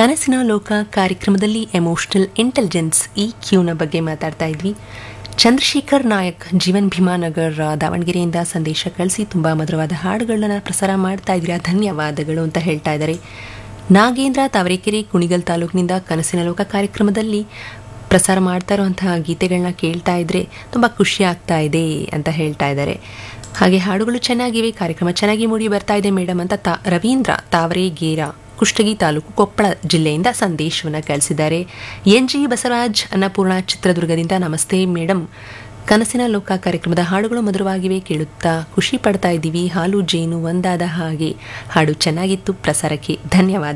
ಕನಸಿನ ಲೋಕ ಕಾರ್ಯಕ್ರಮದಲ್ಲಿ ಎಮೋಷನಲ್ ಇಂಟೆಲಿಜೆನ್ಸ್ ಈ ಕ್ಯೂನ ಬಗ್ಗೆ ಮಾತಾಡ್ತಾ ಇದ್ವಿ ಚಂದ್ರಶೇಖರ್ ನಾಯಕ್ ಜೀವನ್ ಭೀಮಾನಗರ್ ದಾವಣಗೆರೆಯಿಂದ ಸಂದೇಶ ಕಳಿಸಿ ತುಂಬ ಮಧುರವಾದ ಹಾಡುಗಳನ್ನ ಪ್ರಸಾರ ಮಾಡ್ತಾ ಇದ್ದೀರಾ ಧನ್ಯವಾದಗಳು ಅಂತ ಹೇಳ್ತಾ ಇದ್ದಾರೆ ನಾಗೇಂದ್ರ ತಾವರೆಕೆರೆ ಕುಣಿಗಲ್ ತಾಲೂಕಿನಿಂದ ಕನಸಿನ ಲೋಕ ಕಾರ್ಯಕ್ರಮದಲ್ಲಿ ಪ್ರಸಾರ ಮಾಡ್ತಾ ಇರುವಂತಹ ಗೀತೆಗಳನ್ನ ಕೇಳ್ತಾ ಇದ್ರೆ ತುಂಬ ಖುಷಿ ಆಗ್ತಾ ಇದೆ ಅಂತ ಹೇಳ್ತಾ ಇದ್ದಾರೆ ಹಾಗೆ ಹಾಡುಗಳು ಚೆನ್ನಾಗಿವೆ ಕಾರ್ಯಕ್ರಮ ಚೆನ್ನಾಗಿ ಮೂಡಿ ಬರ್ತಾ ಇದೆ ಮೇಡಮ್ ಅಂತ ತಾ ರವೀಂದ್ರ ತಾವರೆಗೇರ ಕುಷ್ಟಗಿ ತಾಲೂಕು ಕೊಪ್ಪಳ ಜಿಲ್ಲೆಯಿಂದ ಸಂದೇಶವನ್ನು ಕಳಿಸಿದ್ದಾರೆ ಎನ್ ಜಿ ಬಸವರಾಜ್ ಅನ್ನಪೂರ್ಣ ಚಿತ್ರದುರ್ಗದಿಂದ ನಮಸ್ತೆ ಮೇಡಮ್ ಕನಸಿನ ಲೋಕ ಕಾರ್ಯಕ್ರಮದ ಹಾಡುಗಳು ಮಧುರವಾಗಿವೆ ಕೇಳುತ್ತಾ ಖುಷಿ ಪಡ್ತಾ ಇದ್ದೀವಿ ಹಾಲು ಜೇನು ಒಂದಾದ ಹಾಗೆ ಹಾಡು ಚೆನ್ನಾಗಿತ್ತು ಪ್ರಸಾರಕ್ಕೆ ಧನ್ಯವಾದ